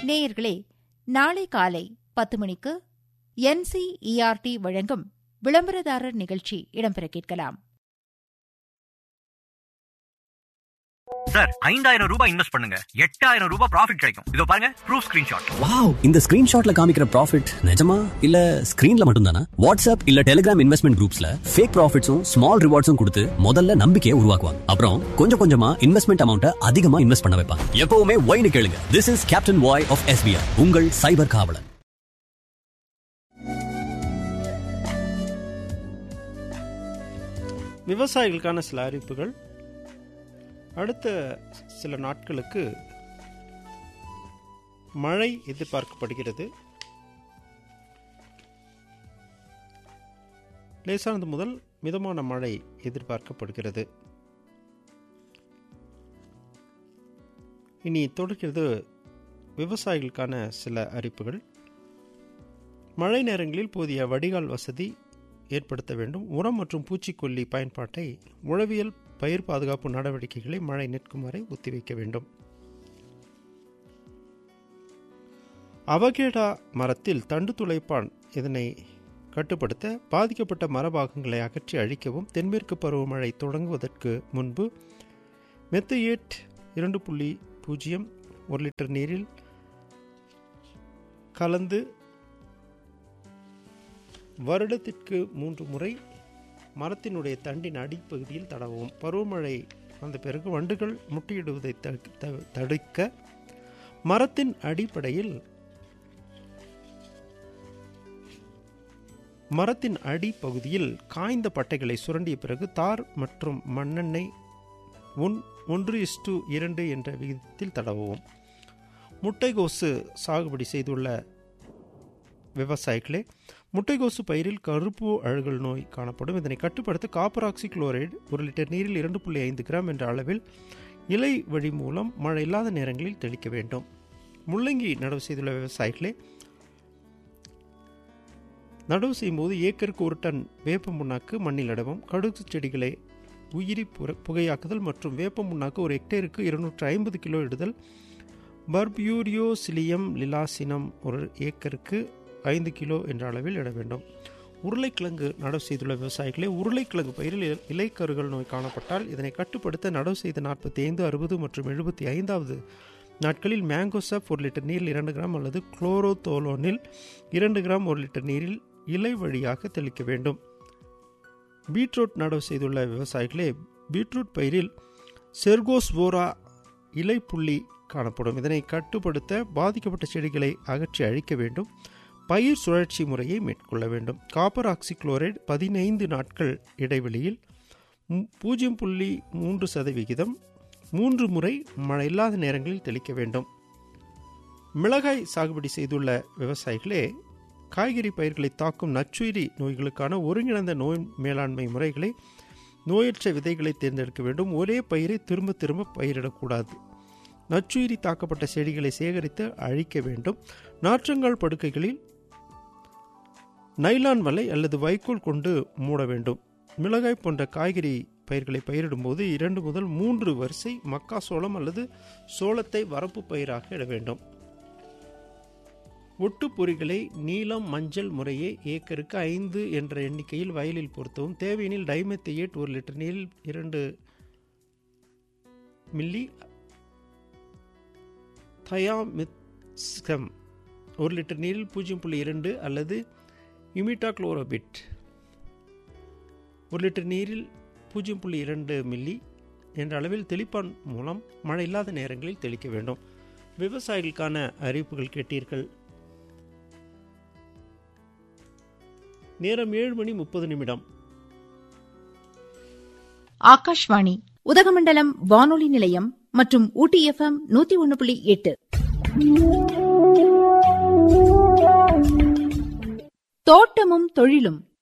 நேயர்களே நாளை காலை பத்து மணிக்கு என்சிஇஆர்டி வழங்கும் விளம்பரதாரர் நிகழ்ச்சி இடம்பெற கேட்கலாம் சார் ஐந்தாயிரம் ரூபாய் இன்வெஸ்ட் பண்ணுங்க எட்டாயிரம் ரூபாய் ப்ராஃபிட் கிடைக்கும் இதோ பாருங்க ப்ரூஃப் ஸ்கிரீன்ஷாட் வாவ் இந்த ஸ்கிரீன்ஷாட்ல காமிக்கிற ப்ராஃபிட் நிஜமா இல்ல ஸ்கிரீன்ல மட்டும் தானா வாட்ஸ்அப் இல்ல டெலிகிராம் இன்வெஸ்ட்மெண்ட் குரூப்ஸ்ல ஃபேக் ப்ராஃபிட்ஸும் ஸ்மால் ரிவார்ட்ஸும் கொடுத்து முதல்ல நம்பிக்கையை உருவாக்குவாங்க அப்புறம் கொஞ்சம் கொஞ்சமா இன்வெஸ்ட்மெண்ட் அமௌண்ட்டை அதிகமா இன்வெஸ்ட் பண்ண வைப்பாங்க எப்பவுமே ஒய்னு கேளுங்க திஸ் இஸ் கேப்டன் வாய் ஆஃப் எஸ்பிஐ உங்கள் சைபர் காவலன் விவசாயிகளுக்கான சில அறிவிப்புகள் அடுத்த சில நாட்களுக்கு மழை எதிர்பார்க்கப்படுகிறது லேசானது முதல் மிதமான மழை எதிர்பார்க்கப்படுகிறது இனி தொடர்கிறது விவசாயிகளுக்கான சில அறிவிப்புகள் மழை நேரங்களில் போதிய வடிகால் வசதி ஏற்படுத்த வேண்டும் உரம் மற்றும் பூச்சிக்கொல்லி பயன்பாட்டை உழவியல் பயிர் பாதுகாப்பு நடவடிக்கைகளை மழை நிற்கும் வரை ஒத்திவைக்க வேண்டும் அவகேடா மரத்தில் தண்டு துளைப்பான் இதனை கட்டுப்படுத்த பாதிக்கப்பட்ட மரபாகங்களை அகற்றி அழிக்கவும் தென்மேற்கு பருவமழை தொடங்குவதற்கு முன்பு மெத்தையேட் இரண்டு புள்ளி பூஜ்ஜியம் ஒரு லிட்டர் நீரில் கலந்து வருடத்திற்கு மூன்று முறை மரத்தினுடைய தண்டின் அடிப்பகுதியில் தடவும் பருவமழை வந்த பிறகு வண்டுகள் முட்டியிடுவதை தடுக்க- த- தடுக்க மரத்தின் அடிப்படையில் மரத்தின் அடிப்பகுதியில் காய்ந்த பட்டைகளை சுரண்டிய பிறகு தார் மற்றும் மண்ணெண்ணெய் ஒன் ஒன்று இஸ்டு இரண்டு என்ற விகிதத்தில் தடவுவோம் முட்டைகோசு சாகுபடி செய்துள்ள விவசாயிகளே முட்டைகோசு பயிரில் கருப்பு அழுகல் நோய் காணப்படும் இதனை கட்டுப்படுத்த காப்பர் ஆக்சி குளோரைடு ஒரு லிட்டர் நீரில் இரண்டு புள்ளி ஐந்து கிராம் என்ற அளவில் இலை வழி மூலம் மழை இல்லாத நேரங்களில் தெளிக்க வேண்டும் முள்ளங்கி நடவு செய்துள்ள விவசாயிகளே நடவு செய்யும்போது ஏக்கருக்கு ஒரு டன் வேப்ப முன்னாக்கு மண்ணில் இடவும் கடுகு செடிகளை உயிரி புற- புகையாக்குதல் மற்றும் வேப்ப முன்னாக்கு ஒரு ஹெக்டேருக்கு இருநூற்று ஐம்பது கிலோ இடுதல் பர்பியூரியோசிலியம் லிலாசினம் ஒரு ஏக்கருக்கு ஐந்து கிலோ என்ற அளவில் இட வேண்டும் உருளைக்கிழங்கு நடவு செய்துள்ள விவசாயிகளே உருளைக்கிழங்கு பயிரில் இல- இலைக்கருகள் நோய் காணப்பட்டால் இதனை கட்டுப்படுத்த நடவு செய்த நாற்பத்தி ஐந்து அறுபது மற்றும் எழுபத்தி ஐந்தாவது நாட்களில் மேங்கோசப் ஒரு லிட்டர் நீரில் இரண்டு கிராம் அல்லது குளோரோதோலோனில் இரண்டு கிராம் ஒரு லிட்டர் நீரில் இலை வழியாக தெளிக்க வேண்டும் பீட்ரூட் நடவு செய்துள்ள விவசாயிகளே பீட்ரூட் பயிரில் செர்கோஸ்வோரா இலை புள்ளி காணப்படும் இதனை கட்டுப்படுத்த பாதிக்கப்பட்ட செடிகளை அகற்றி அழிக்க வேண்டும் பயிர் சுழற்சி முறையை மேற்கொள்ள வேண்டும் காப்பர் ஆக்சிக்ளோரைடு பதினைந்து நாட்கள் இடைவெளியில் மு- பூஜ்ஜியம் புள்ளி மூன்று சதவிகிதம் மூன்று முறை மழை இல்லாத நேரங்களில் தெளிக்க வேண்டும் மிளகாய் சாகுபடி செய்துள்ள விவசாயிகளே காய்கறி பயிர்களை தாக்கும் நச்சுயிரி நோய்களுக்கான ஒருங்கிணைந்த நோய் மேலாண்மை முறைகளை நோயற்ற விதைகளை தேர்ந்தெடுக்க வேண்டும் ஒரே பயிரை திரும்ப திரும்ப பயிரிடக்கூடாது நச்சுயிரி தாக்கப்பட்ட செடிகளை சேகரித்து அழிக்க வேண்டும் நாற்றங்கால் படுக்கைகளில் நைலான் வலை அல்லது வைக்கோல் கொண்டு மூட வேண்டும் மிளகாய் போன்ற காய்கறி பயிர்களை பயிரிடும்போது இரண்டு முதல் மூன்று வரிசை மக்காசோளம் அல்லது சோளத்தை வரப்பு பயிராக இட வேண்டும் ஒட்டுப்பொறிகளை நீலம் மஞ்சள் முறையே ஏக்கருக்கு ஐந்து என்ற எண்ணிக்கையில் வயலில் பொருத்தவும் தேவையெனில் டைமெத்தையேட் ஒரு லிட்டர் நீரில் இரண்டு மில்லி தயாமித்ஸ்கம் ஒரு லிட்டர் நீரில் பூஜ்ஜியம் புள்ளி இரண்டு அல்லது இமிட்டாக்ளோரோபிட் ஒரு லிட்டர் நீரில் பூஜ்ஜியம் புள்ளி இரண்டு மில்லி என்ற அளவில் தெளிப்பான் மூலம் மழை இல்லாத நேரங்களில் தெளிக்க வேண்டும் விவசாயிகளுக்கான அறிவிப்புகள் கேட்டீர்கள் நேரம் ஏழு மணி முப்பது நிமிடம் ஆகாஷ்வாணி உதகமண்டலம் வானொலி நிலையம் மற்றும் ஊட்டி எஃப்எம் நூத்தி ஒன்னு புள்ளி எட்டு தோட்டமும் தொழிலும்